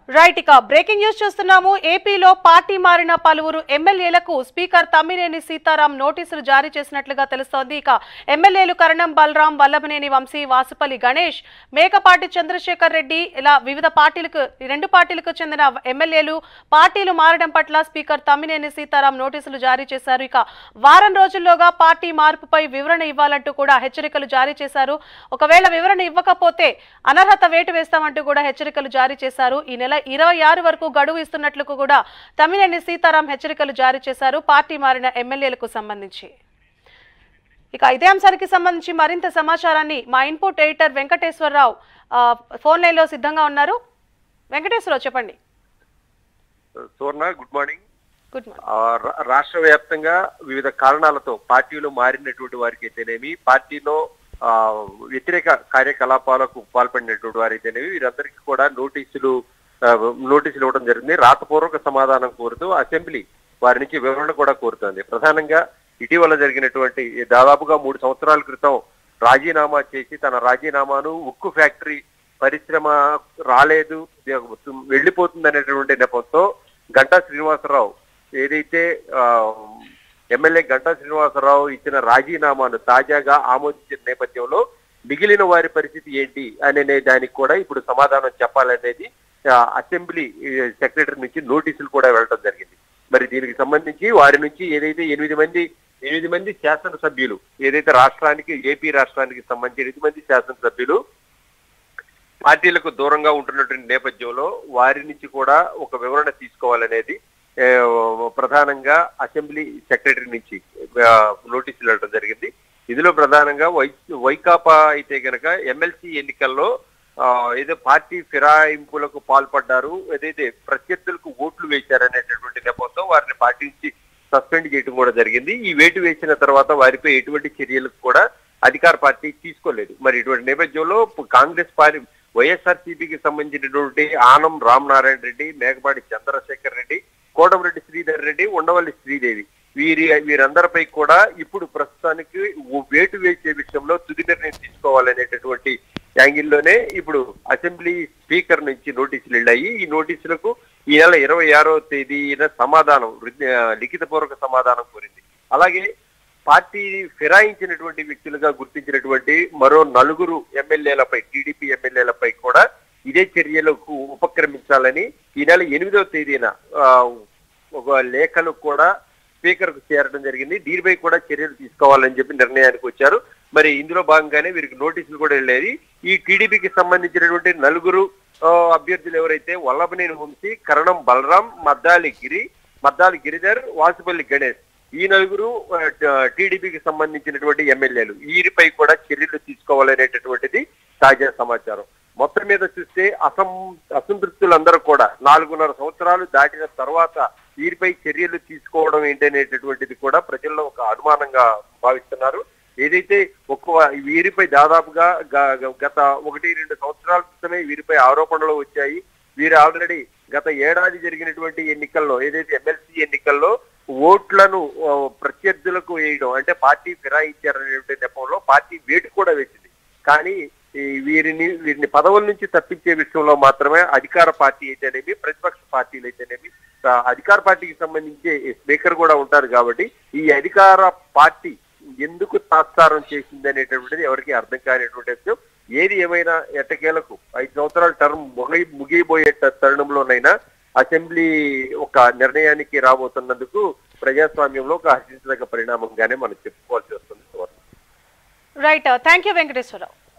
right ఇక breaking news చూస్తున్నాము ఏపీలో పార్టీ మారిన పలువురు ఎమ్మెల్యేలకు స్పీకర్ తమ్మినేని సీతారాం నోటీసులు జారీ చేసినట్లుగా తెలుస్తోంది ఇక ఎమ్మెల్యేలు కరణం బలరాం వల్లభనేని వంశీ వాసుపల్లి గణేష్ మేకపాటి చంద్రశేఖర్ రెడ్డి ఇలా వివిధ పార్టీలకు ఈ రెండు పార్టీలకు చెందిన ఎమ్మెల్యేలు పార్టీలు మారడం పట్ల స్పీకర్ తమ్మినేని సీతారాం నోటీసులు జారీ చేశారు ఇక వారం రోజుల్లోగా పార్టీ మార్పుపై వివరణ ఇవ్వాలంటూ కూడా హెచ్చరికలు జారీ చేశారు ఒకవేళ వివరణ ఇవ్వకపోతే అనర్హత వేటు వేస్తామంటూ కూడా హెచ్చరికలు జారీ చేశారు ఈ నెల ఇరవై ఆరు వరకు గడువు ఇస్తున్నట్లు కూడా తమ్మినేని సీతారాం హెచ్చరికలు జారీ చేశారు పార్టీ మారిన ఎమ్మెల్యేలకు సంబంధించి ఇక ఇదే అంశానికి సంబంధించి మరింత సమాచారాన్ని మా ఇన్పుట్ ఎడిటర్ వెంకటేశ్వరరావు ఆ, ఫోన్ లైన్లో సిద్ధంగా ఉన్నారు వెంకటేశ్వరరావు చెప్పండి Suvarna good morning good morning ఆ, రా- రాష్ట్ర వ్యాప్తంగా వివిధ కారణాలతో పార్టీలు మారినటువంటి వారికి అయితేనేమి పార్టీలో ఆ, వ్యతిరేక కార్యకలాపాలకు పాల్పడినటువంటి వారైతేనేమి వీరందరికీ కూడా నోటీసులు ఆ, నోటీసులు ఇవ్వడం జరిగింది రాతపూర్వక సమాధానం కోరుతూ అసెంబ్లీ వారి నుంచి వివరణ కూడా కోరుతోంది ప్రధానంగా ఇటీవల జరిగినటువంటి దాదాపుగా మూడు సంవత్సరాల క్రితం రాజీనామా చేసి తన రాజీనామాను ఉక్కు ఫ్యాక్టరీ పరిశ్రమ రాలేదు వెళ్ళిపోతుంది అనేటువంటి నెపంతో గంటా శ్రీనివాసరావు ఏదైతే ఆ, ఎమ్మెల్యే గంటా శ్రీనివాసరావు ఇచ్చిన రాజీనామాను తాజాగా ఆమోదించిన నేపథ్యంలో మిగిలిన వారి పరిస్థితి ఏంటి అనే దానికి కూడా ఇప్పుడు సమాధానం చెప్పాలనేది ఆ, అసెంబ్లీ ఈ, సెక్రటరీ నుంచి నోటీసులు కూడా వెళ్ళడం జరిగింది మరి దీనికి సంబంధించి వారి నుంచి ఏదైతే ఎనిమిది మంది ఎనిమిది మంది శాసనసభ్యులు ఏదైతే రాష్ట్రానికి ఏపీ రాష్ట్రానికి సంబంధించి ఎనిమిది మంది శాసనసభ్యులు పార్టీలకు దూరంగా ఉంటున్నటువంటి నేపథ్యంలో వారి నుంచి కూడా ఒక వివరణ తీసుకోవాలనేది ఏ, ప్రధానంగా అసెంబ్లీ సెక్రటరీ నుంచి ఆ, నోటీసులు ఇవ్వడం జరిగింది ఇందులో ప్రధానంగా వై వైకాపా అయితే గనక ఎమ్మెల్సీ ఎన్నికల్లో ఆ, ఏదో పార్టీ ఫిరాయింపులకు పాల్పడ్డారు ఏదైతే ప్రత్యర్థులకు ఓట్లు వేశారనేటటువంటి నెపంతో వారిని పార్టీ నుంచి సస్పెండ్ చేయడం కూడా జరిగింది ఈ వేటు వేసిన తర్వాత వారిపై ఎటువంటి చర్యలకు కూడా అధికార పార్టీ తీసుకోలేదు మరి ఇటువంటి నేపథ్యంలో కాంగ్రెస్ పార్టీ వైఎస్ఆర్సీపీకి సంబంధించినటువంటి ఆనం రామనారాయణ రెడ్డి మేకపాటి చంద్రశేఖర్ రెడ్డి కోటమిరెడ్డి శ్రీధర్ రెడ్డి ఉండవల్లి శ్రీదేవి వీరి వీరందరిపై కూడా ఇప్పుడు ప్రస్తుతానికి ఓ వేటు వేసే విషయంలో తుది నిర్ణయం తీసుకోవాలనేటటువంటి యాంగిల్లోనే ఇప్పుడు అసెంబ్లీ స్పీకర్ నుంచి నోటీసులు వెళ్ళాయి ఈ నోటీసులకు ఈ నెల ఇరవై ఆరో తేదీన సమాధానం లిఖిత పూర్వక సమాధానం కోరింది అలాగే పార్టీ ఫిరాయించినటువంటి వ్యక్తులుగా గుర్తించినటువంటి మరో నలుగురు ఎమ్మెల్యేలపై టీడీపీ ఎమ్మెల్యేలపై కూడా ఇదే చర్యలకు ఉపక్రమించాలని ఈ నెల ఎనిమిదవ తేదీన ఆ, ఒక లేఖను కూడా స్పీకర్ కు చేరడం జరిగింది దీనిపై కూడా చర్యలు తీసుకోవాలని చెప్పి నిర్ణయానికి వచ్చారు మరి ఇందులో భాగంగానే వీరికి నోటీసులు కూడా వెళ్ళేది ఈ టీడీపీకి సంబంధించినటువంటి నలుగురు ఆ, అభ్యర్థులు ఎవరైతే వల్లభనేని వంశీ కరణం బలరాం మద్దాలి గిరి మద్దాలి గిరిధర్ వాసుపల్లి గణేష్ ఈ నలుగురు టీడీపీకి సంబంధించినటువంటి ఎమ్మెల్యేలు వీరిపై కూడా చర్యలు తీసుకోవాలనేటటువంటిది తాజా సమాచారం మొత్తం మీద చూస్తే అసం అసంతృప్తులందరూ కూడా నాలుగున్నర సంవత్సరాలు దాటిన తర్వాత వీరిపై చర్యలు తీసుకోవడం ఏంటనేటటువంటిది కూడా ప్రజల్లో ఒక అనుమానంగా భావిస్తున్నారు ఏదైతే ఒక్క వీరిపై దాదాపుగా గ- గ- గత ఒకటి రెండు సంవత్సరాల క్రితమే వీరిపై ఆరోపణలు వచ్చాయి వీరు ఆల్రెడీ గత ఏడాది జరిగినటువంటి ఎన్నికల్లో ఏదైతే ఎమ్మెల్సీ ఎన్నికల్లో ఓట్లను ఆ, ప్రత్యర్థులకు వేయడం అంటే పార్టీ ఫిరాయించారనే నెపంలో పార్టీ వేటు కూడా వేసింది కానీ ఈ వీరిని వీరిని పదవుల నుంచి తప్పించే విషయంలో మాత్రమే అధికార పార్టీ అయితేనేమి ప్రతిపక్ష పార్టీలు అయితేనేమి ఆ, అధికార పార్టీకి సంబంధించి స్పీకర్ కూడా ఉంటారు కాబట్టి ఈ అధికార పార్టీ ఎందుకు తాత్సారం చేసింది అనేటటువంటిది ఎవరికి అర్థం కానిటువంటి విషయం ఏది ఏమైనా ఎట్టకేలకు ఐదు సంవత్సరాల టర్మ్ ముగి ముగిపోయే ట- తరుణంలోనైనా అసెంబ్లీ ఒక నిర్ణయానికి రాబోతున్నందుకు ప్రజాస్వామ్యంలో ఒక హర్షించదగ్గ పరిణామంగానే మనం చెప్పుకోవాల్సి వస్తుంది రైట్ థ్యాంక్ యూ వెంకటేశ్వరరావు